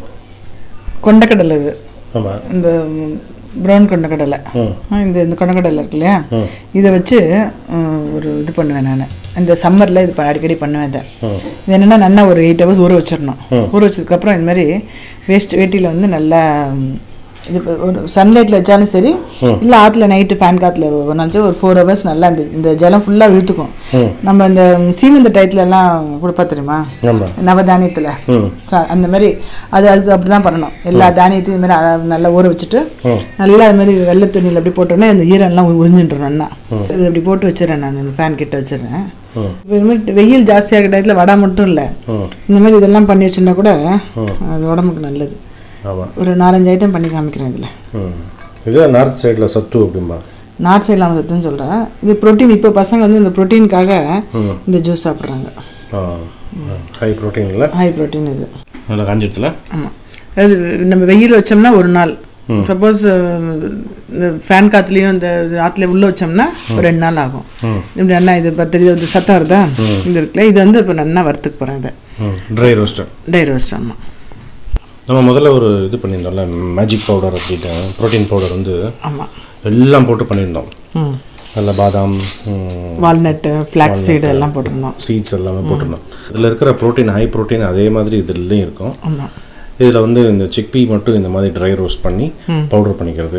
கொண்டக்கடலை இது ஆமாம் இந்த ப்ரௌன் கொண்டக்கடலை ம் ஆ, இந்த இந்த கொண்டக்கடலை இருக்கு இல்லையா ம். இதை வச்சு ம், ஒரு இது பண்ணுவேன் நான் இந்த சம்மரில் இது ப- அடிக்கடி பண்ணுவேன் இதை ம் இது என்னென்னா நல்லா ஒரு எயிட் ஹவர்ஸ் ஊற வச்சிடணும் ஊற வச்சதுக்கப்புறம் இந்த மாதிரி வேஸ்ட் வேட்டியில் வந்து நல்லா ம், இது ப- ஒரு சன்லைட்டில் வச்சாலும் சரி இல்லை ஆற்றுல நைட்டு ஃபேன் காற்றுல ஒன்றாச்சு ஒரு ஃபோர் ஹவர்ஸ் நல்லா இந்த இந்த ஜலம் ஃபுல்லாக இழுத்துக்கும் ம். நம்ம இந்த சீமந்த டயத்துல எல்லாம் கொடுப்பா தெரியுமா ஆமாம் நவதானியத்தில் ம் அந்த மாதிரி அது அதுக்கு அப்படி தான் பண்ணணும் எல்லா தானியத்தையும் இது மாதிரி அ- நல்லா ஊற வச்சுட்டு ம். நல்லா அது மாதிரி வெள்ளை துணியில் அப்படி போட்டோன்னே அந்த ஈரம் எல்லாம் உறிஞ்சிட்டுரும் நல்லா இது அப்படி போட்டு வச்சிடறேன் நான் ஃபேன் கிட்ட வச்சிடுறேன் ம் இப்போ இது மாதிரி வெயில் ஜாஸ்தியாக டயத்தில் வடை மட்டும் இல்லை ம் இந்த மாதிரி இதெல்லாம் பண்ணி வச்சிருந்தா கூட அது உடம்புக்கு நல்லது ஆமாம் ஒரு நாலஞ்சு ஐட்டம் பண்ணி காமிக்கிறேன் இதில் ம் இது நார்த் சைடில் சத்து அப்படிம்பா நார்த் சைடில் அவங்க சத்துன்னு சொல்கிறேன் இது ப்ரோட்டீன் இப்போ பசங்க வந்து இந்த ப்ரோட்டீனுக்காக ம் இந்த ஜூஸ் சாப்பிட்றாங்க ஆ ஹை ப்ரோட்டீனில் ஹை ப்ரோட்டீன் இது நல்லா காஞ்சிடத்துல ஆமாம் அது நம்ம வெயில் வச்சோம்னா ஒரு நாள் சப்போஸ் இந்த ஃபேன் காத்துலேயும் இந்த ஆற்றுல உள்ளே வச்சோம்னா ஒரு ரெண்டு நாள் ஆகும் இப்படி அண்ணா இது இப்போ தெரியுது இது சத்தம் வருதா இது இருக்குல்ல இது வந்து இப்போ நல்லா வறுத்துக்கு போகிறேன் இதை ம் ட்ரை ரோஸ்டர் டை ரோஸ்ட் ஆமாம் நம்ம முதல்ல ஒரு இது பண்ணியிருந்தோம்ல மேஜிக் பவுடர் அப்படின்ட்டு ப்ரோட்டீன் பவுடர் வந்து ஆமாம் எல்லாம் போட்டு பண்ணியிருந்தோம் ம் நல்ல பாதாம் வால்நட்டு ஃப்ளாக்ஸ் சீடு எல்லாம் போட்டிருந்தோம் சீட்ஸ் எல்லாமே போட்டிருந்தோம் இதில் இருக்கிற ப்ரோட்டீன் ஹை ப்ரோட்டீன் அதே மாதிரி இதுலேயும் இருக்கும் ஆமாம் இதில் வந்து இந்த சிக்பி மட்டும் இந்த மாதிரி ட்ரை ரோஸ்ட் பண்ணி பவுடர் பண்ணிக்கிறது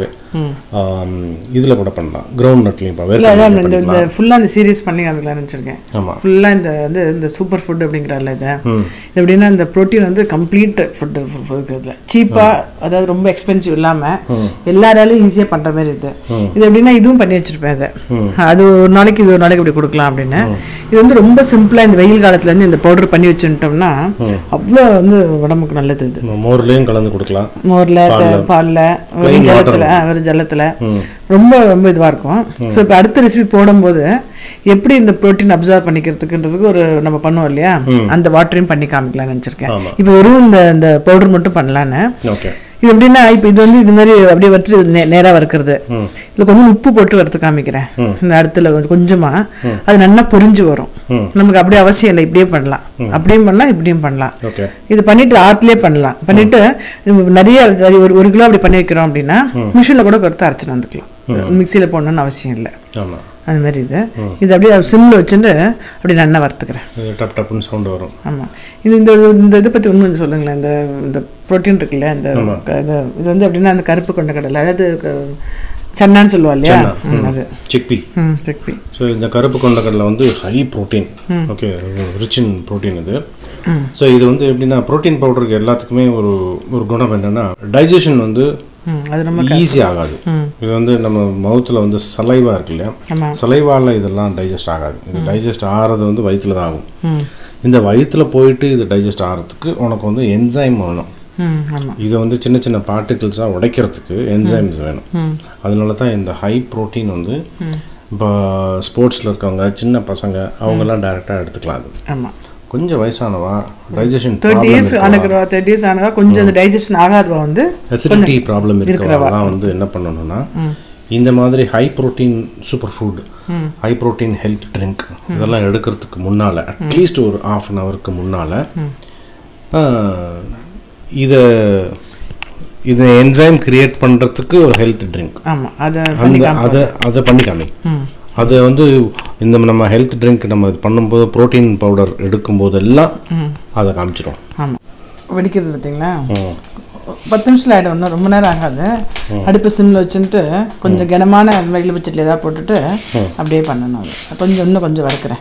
இதில் கூட பண்ணலாம் கிரவுண்ட் நட்லையும் இப்போ இல்லை அதான் வேறு இந்த இந்த ஃபுல்லாக இந்த சீரீஸ் பண்ணி காமிக்கலாம்னு நினச்சிருக்கேன் ஆமாம் ஃபுல்லாக இந்த வந்து இந்த சூப்பர் ஃபுட் அப்படிங்கிறல்ல இது இது எப்படின்னா இந்த ப்ரோட்டீன் வந்து கம்ப்ளீட் ஃபுட்டு இருக்கிறதுல சீப்பாக அதாவது ரொம்ப எக்ஸ்பென்சிவ் இல்லாமல் எல்லாராலையும் ஈஸியாக பண்ணுற மாதிரி இது இது எப்படின்னா இதுவும் பண்ணி வச்சிருப்பேன் இதை அது ஒரு நாளைக்கு இது ஒரு நாளைக்கு இப்படி கொடுக்கலாம் அப்படின்னு இது வந்து ரொம்ப சிம்பிளாக இந்த வெயில் காலத்துலேருந்து இந்த பவுடர் பண்ணி வச்சுட்டோம்னா அவ்வளோ வந்து உடம்புக்கு நல்லது இது நம்ம மோர்லேயும் கலந்து கொடுக்கலாம் மோரில் பாலில் வெறும் ஜலத்தில் வெறும் ஜலத்தில் ரொம்ப ரொம்ப இதுவாக இருக்கும் ஸோ இப்போ அடுத்த ரெசிபி போடும்போது எப்படி இந்த ப்ரோட்டீன் அப்சர்வ் பண்ணிக்கிறதுக்குன்றதுக்கு ஒரு நம்ம பண்ணுவோம் இல்லையா அந்த வாட்டரையும் பண்ணி காமிக்கலாம்னு நினச்சிருக்கேன் ஆமா. இப்போ வெறும் இந்த இந்த பவுடர் மட்டும் பண்ணலான்னு ஓகே இது எப்படின்னா இப்போ இது வந்து இது மாதிரி அப்படியே வறுத்து நே நேராக வறுக்கிறது இதில் கொஞ்சம் உப்பு போட்டு வறுத்து காமிக்கிறேன் இந்த அடுத்துல கொஞ்சம் கொஞ்சமாக அது நல்லா பொரிஞ்சு வரும் நமக்கு அப்படியே அவசியம் இல்லை இப்படியே பண்ணலாம் அப்படியும் பண்ணலாம் இப்படியும் பண்ணலாம் ஓகே இது பண்ணிட்டு ஆத்துலயே பண்ணலாம் பண்ணிட்டு நம்ம நிறைய சரி, ஒரு ஒரு கிலோ அப்படி பண்ணி வைக்கிறோம் அப்படின்னா மிஷினில் கூட கொடுத்து அரைச்சிட்டு வந்துக்கலாம் மிக்சியில் போடணும்னு அவசியம் இல்லை ஆமாம் அது மாதிரி இது இது அப்படியே சிம்மில் வச்சுட்டு அப்படி நல்லா வறுத்துக்கிறேன் இது டப் டப்புன்னு சவுண்டு வரும் ஆமாம் இது இந்த இந்த இதை பற்றி இன்னும் சொல்லுங்களேன் இந்த இந்த ப்ரோட்டீன் இருக்குல்ல இந்த க- இது இது வந்து எப்படின்னா அந்த கருப்பு கொண்ட கடலை அதாவது க- சன்னான்னு சொல்லுவா இல்லையா ம், அது சிக்பி ம் சிக்பி ஸோ இந்த கருப்பு கொண்டக்கடலை வந்து high protein okay rich in protein இது ஸோ இது வந்து எப்படின்னா ப்ரோட்டீன் பவுடருக்கு எல்லாத்துக்குமே ஒரு ஒரு குணம் என்னன்னா டைஜஷன் வந்து ம் அது ரொம்ப ஈஸி ஆகாது இது வந்து நம்ம மவுத்தில் வந்து சலைவா இருக்கு இல்லையா ஆமாம் சலைவால இதெல்லாம் டைஜஸ்ட் ஆகாது இது டைஜஸ்ட் ஆகிறது வந்து வயிற்றுல தான் ஆகும் ம் இந்த வயிற்றுல போயிட்டு இது டைஜஸ்ட் ஆகிறதுக்கு உனக்கு வந்து என்சைம் வேணும் ம் ஆமாம் இதை வந்து சின்ன சின்ன பார்ட்டிகிள்ஸாக உடைக்கிறதுக்கு என்சைம்ஸ் வேணும் ம் அதனால தான் இந்த ஹை ப்ரோட்டீன் வந்து இப்போ ஸ்போர்ட்ஸில் இருக்கவங்க சின்ன பசங்க அவங்கெல்லாம் டைரெக்டாக எடுத்துக்கலாம் அது ஆமாம் கொஞ்சம் வயசானவா டைஜஷன் தேர்ட்டி இயர்ஸ் ஆனக்கிறவா தேர்ட்டி இயர்ஸ் ஆனவா கொஞ்சம் அந்த டைஜஷன் ஆகாதவா வந்து அசிடிட்டி ப்ராப்ளம் இருக்கிறவங்கலாம் வந்து என்ன பண்ணணும்னா இந்த மாதிரி high protein super food high protein health drink இதெல்லாம் எடுக்கிறதுக்கு முன்னால் அட்லீஸ்ட் ஒரு ஆஃப் அன் ஹவருக்கு முன்னால் இதை இதை என்சைம் கிரியேட் பண்ணுறதுக்கு ஒரு ஹெல்த் ட்ரிங்க் ஆமாம் அதை அந்த அதை அதை பண்ணி காமி அதை வந்து இந்த நம்ம ஹெல்த் ட்ரிங்க் நம்ம இது பண்ணும்போது ப்ரோட்டீன் பவுடர் எடுக்கும்போதெல்லாம் அதை காமிச்சிரும் ஆமாம் வெடிக்கிறது பார்த்தீங்களா பத்து நிமிஷத்தில் ஆகிடும் இன்னும் ரொம்ப நேரம் ஆகாது அடுப்பு சிம்மில் வச்சுட்டு கொஞ்சம் கனமான வெயில் பட்சத்தில் ஏதாவது போட்டுட்டு அப்படியே பண்ணணும் அது கொஞ்சம் இன்னும் கொஞ்சம் வறுக்கிறேன்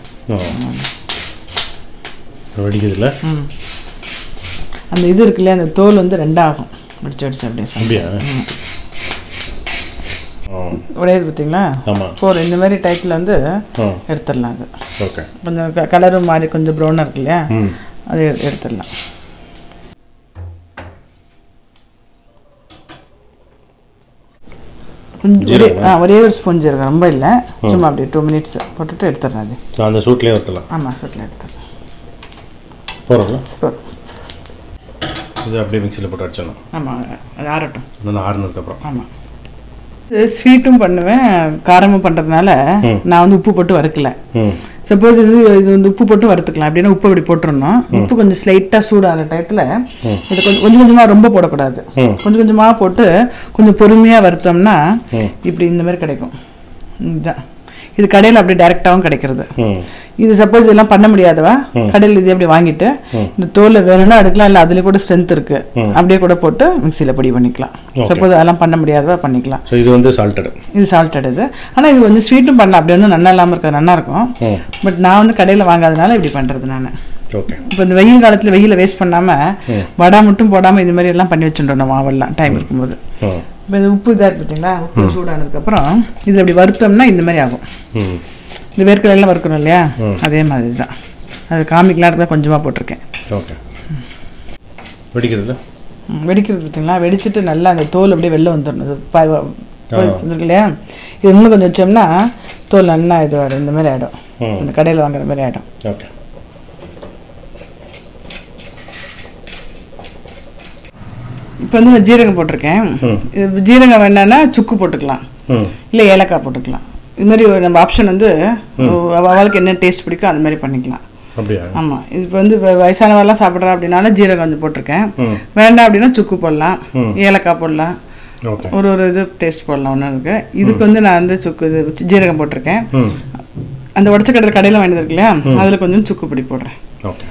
வெடிக்கிறதுல அந்த இது இருக்குல்லையா அந்த தோல் வந்து ரெண்டாகும் வெடிச்சு வெடிச்சு அப்படியே சாப்பிடு. அப்படியா உடையது பார்த்தீங்களா ஆமாம் போதும் இந்த மாதிரி டைப்பில் வந்து ஆ எடுத்துடலாம் அது ஓகே கொஞ்சம் கலரும் மாறி கொஞ்சம் ப்ரௌனாக இருக்கு இல்லையா ம் அது எடு- எடுத்துடலாம் கொஞ்சம் ஒரே ஆ ஒரே ஒரு ஸ்பூன் ஜீரகம் ரொம்ப இல்லை சும்மா அப்படியே டூ மினிட்ஸ் போட்டுட்டு எடுத்துடுறேன் அது ஸோ அந்த சூட்லேயே ஊற்றலாம் ஆமாம் சூட்டில் எடுத்துடுறேன் போகிறோம்ல இப்போ இது அப்படியே மிக்சியில் போட்டு அடிச்சிடணும் ஆமாம் அது ஆறட்டும் நல்லா ஆறுனதுக்கப்புறம் ஆமாம் இது ஸ்வீட்டும் பண்ணுவேன் காரமும் பண்ணுறதுனால நான் வந்து உப்பு போட்டு வறுக்கல ம் ஸோ சப்போஸ் இது இது வந்து உப்பு போட்டு வறுத்துக்கலாம் அப்படின்னா உப்பு அப்படி போட்டுறணும் உப்பு கொஞ்சம் ஸ்லைட்டாக சூடான டயத்தில் இது கொஞ்சம் கொஞ்சம் கொஞ்சமாக ரொம்ப போடக்கூடாது கொஞ்சம் கொஞ்சமாக போட்டு கொஞ்சம் பொறுமையாக வறுத்தோம்னா இப்படி இந்த மாதிரி கிடைக்கும் இதுதான் இது கடையில் அப்படி டைரெக்டாகவும் கிடைக்கிறது ம் இது சப்போஸ் இதெல்லாம் பண்ண முடியாதவா கடையில் இது அப்படி வாங்கிட்டு இந்த தோலை வேணும்னா எடுக்கலாம் இல்லை அதுல கூட ஸ்ட்ரென்த் இருக்கு அப்படியே கூட போட்டு மிக்சியில் பொடி பண்ணிக்கலாம் சப்போஸ் அதெல்லாம் பண்ண முடியாதவா பண்ணிக்கலாம் ஸோ இது வந்து சால்ட்டடு இது சால்ட்டட் இது ஆனால் இது கொஞ்சம் ஸ்வீட்டும் பண்ணலாம் அப்படி ஒன்றும் நல்லா இல்லாமல் இருக்கிறது நல்லா இருக்கும் பட் நான் வந்து கடையில் வாங்காதனால இப்படி பண்ணுறது நான் ஓகே இப்போ இந்த வெயில் காலத்தில் வெயில வேஸ்ட் பண்ணாமல் வடை மட்டும் போடாமல் இது மாதிரி எல்லாம் பண்ணி வச்சுட்டோம் மாவெல்லாம் டைம் இருக்கும்போது ம் இப்போ இது உப்பு இதாக இருக்கு பார்த்தீங்களா உப்பு சூடானதுக்கப்புறம் இது அப்படி வறுத்தோம்னா இந்த மாதிரி ஆகும் ம் இந்த வேர்க்கடலாம் வறுக்கணும் இல்லையா அதே மாதிரி தான் அது காமிக்கலாம் தான் கொஞ்சமாக போட்டிருக்கேன் ஓகே வெடிக்கிறதுல ம், வெடிக்கிறது பார்த்தீங்களா வெடிச்சிட்டு நல்லா அந்த தோல் அப்படியே வெளில வந்துடணும் இது ப- ப- இருக்கு இல்லையா இது இன்னும் கொஞ்சம் வச்சோம்னா தோல் நல்லா இது ஆகிடும் இந்த மாதிரி ஆகிடும் இந்த கடையில் வாங்குற மாதிரி ஆகிடும் ஓகே இப்போ வந்து நான் ஜீரகம் போட்டிருக்கேன் இது ஜீரகம் வேணான்னா சுக்கு போட்டுக்கலாம் ம் இல்லை ஏலக்காய் போட்டுக்கலாம் இது மாதிரி ஒரு நம்ம ஆப்ஷன் வந்து அவ- அவளுக்கு என்ன டேஸ்ட் பிடிக்கோ அந்த மாதிரி பண்ணிக்கலாம் அப்படியா ஆமாம் இது இப்போ வந்து வ- வயசானவெல்லாம் சாப்பிட்றா அப்படின்னால ஜீரகம் கொஞ்சம் போட்டிருக்கேன் வேண்டாம் அப்படின்னா சுக்கு போடலாம் ஏலக்காய் போடலாம் ஓகே ஒரு ஒரு இது டேஸ்ட் போடலாம் ஒன்று இருக்கு இதுக்கு வந்து நான் வந்து சுக்கு இது ஜீரகம் போட்டிருக்கேன் ம் அந்த உடச்ச கடலை கடையில் வாங்கிட்டு இருக்கு இல்லையா அதில் கொஞ்சம் சுக்கு பொடி போடுறேன் ஓகே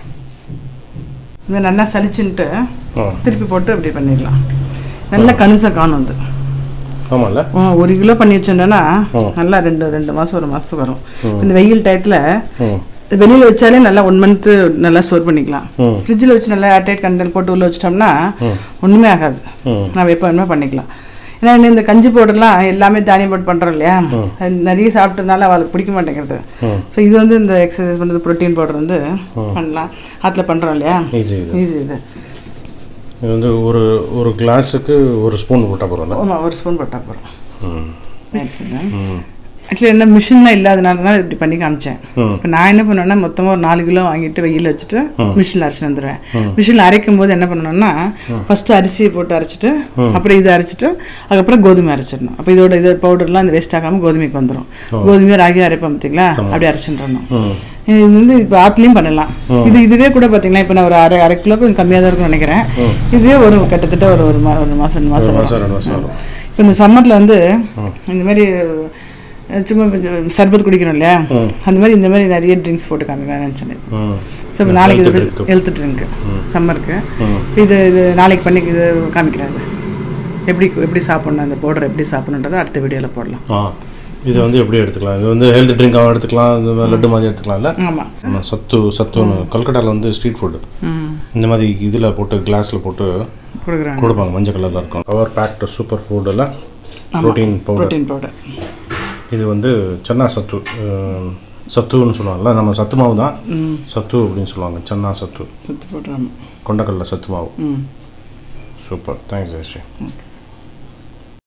இது நல்லா சலிச்சுன்ட்டு ஆ திருப்பி போட்டு அப்படி பண்ணிடலாம் நல்லா கணிசம் காணும் அது ஆமாம்ல ஆ, ஒரு கிலோ பண்ணி வச்சோன்னா நல்லா ரெண்டு ரெண்டு மாதம் ஒரு மாதத்துக்கு வரும் இந்த வெயில் டயத்தில் ம் வெளியில் வச்சாலே நல்லா ஒன் மந்த்து நல்லா ஸ்டோர் பண்ணிக்கலாம் ம். ஃப்ரிட்ஜில் வச்சு நல்லா ஏர்டைட் கண்டென்ட் போட்டு உள்ள வச்சிட்டோம்னா ஒன்றுமே ஆகாது ம். நம்ம எப்போ வேணுமோ பண்ணிக்கலாம் ஏன்னா இன்னும் இந்த கஞ்சி பவுடர்லாம் எல்லாமே தானியம் போட்டு பண்ணுறோம் இல்லையா அது நிறைய சாப்பிட்டதுனால அவளுக்கு பிடிக்க மாட்டேங்கிறது ஸோ இது வந்து இந்த எக்ஸசைஸ் பண்ணுறது ப்ரோட்டீன் பவுடர் வந்து பண்ணலாம் அதில் பண்ணுறோம் இல்லையா ஈஸி இது ஈஸி இது இது வந்து ஒரு ஒரு கிளாஸுக்கு ஒரு ஸ்பூன் போட்டால் போகிறோம்ல ஆமாம் ஒரு ஸ்பூன் போட்டால் போகிறோம் ம் ம் ஆக்சுவலி என்ன மிஷின்லாம் இல்லாதனால தான் இப்படி பண்ணி காமிச்சேன் ம். இப்போ நான் என்ன பண்ணுவேன்னா மொத்தமாக ஒரு நாலு கிலோ வாங்கிட்டு வெயில் வச்சுட்டு மிஷினில் அரைச்சிட்டு வந்துடுவேன் மிஷினில் அரைக்கும் போது என்ன பண்ணணும்னா ஃபஸ்ட்டு அரிசியை போட்டு அரைச்சிட்டு அப்புறம் இதை அரைச்சிட்டு அதுக்கப்புறம் கோதுமை அரைச்சிடணும் அப்போ இதோட இது பவுடர்லாம் அந்த வேஸ்ட் ஆகாமல் கோதுமைக்கு வந்துடும் கோதுமையை ராகி அரைப்போம் பார்த்தீங்களா அப்படி அரைச்சிட்டுறணும் ம் இது வந்து இப்போ ஆத்துலேயும் பண்ணலாம் இது இதுவே கூட பார்த்தீங்கன்னா இப்போ நான் ஒரு அரை அரை கிலோ கொஞ்சம் கம்மியாக தான் இருக்கும்னு நினைக்கிறேன் இதுவே ஒரு கிட்டத்தட்ட ஒரு ஒரு மா ஒரு மாதம் ரெண்டு மாதம் ஒரு மாதம் ரெண்டு மாதம் வரும் இப்போ இந்த சம்மரில் வந்து இந்த மாதிரி அஹ், சும்மா கொஞ்சம் சர்பத் குடிக்கிறோம் இல்லையா அந்த மாதிரி இந்த மாதிரி நிறைய ட்ரிங்க்ஸ் போட்டு காமிக்கலாம்னு நினச்சேன் ம் ஸோ இப்போ நாளைக்கு இது drink. ஹெல்த் ட்ரிங்க்கு சம்மருக்கு இது இது நாளைக்கு பண்ணி இது காமிக்கிறேன் இது எப்படி எப்படி சாப்பிட்ணும் அந்த பவுடர் எப்படி சாப்பிட்ணுன்றதை அடுத்த வீடியோவில் போடலாம் ஆ இது வந்து எப்படி எடுத்துக்கலாம் இது வந்து ஹெல்த் ட்ரிங்காகவும் எடுத்துக்கலாம் இந்த மாதிரி லட்டு மாதிரி எடுத்துக்கலாம்ல ஆமாம் ஆமா, சத்து சத்துன்னு கல்கட்டாவில் வந்து ஸ்ட்ரீட் ஃபுட்டு ம் இந்த மாதிரி இதில் போட்டு கிளாஸில் போட்டு கொடுக்குறாங்க கொடுப்பாங்க மஞ்சள் கலரில் இருக்கும் கவர் பேக்டு சூப்பர் ஃபுட்டில் ப்ரோட்டீன் பவுடர் ப்ரோட்டீன் பவுடர் இது வந்து சென்னா சத்து அஹ், சத்துன்னு சொல்லுவாங்கல்ல நம்ம சத்து மாவு தான் சத்து அப்படின்னு சொல்லுவாங்க சென்னா சத்து சுற்றி போட்டுறாம கொண்டக்கடலை சத்து மாவு ம் சூப்பர் தேங்க்ஸ் ஜெயஸ்ரீ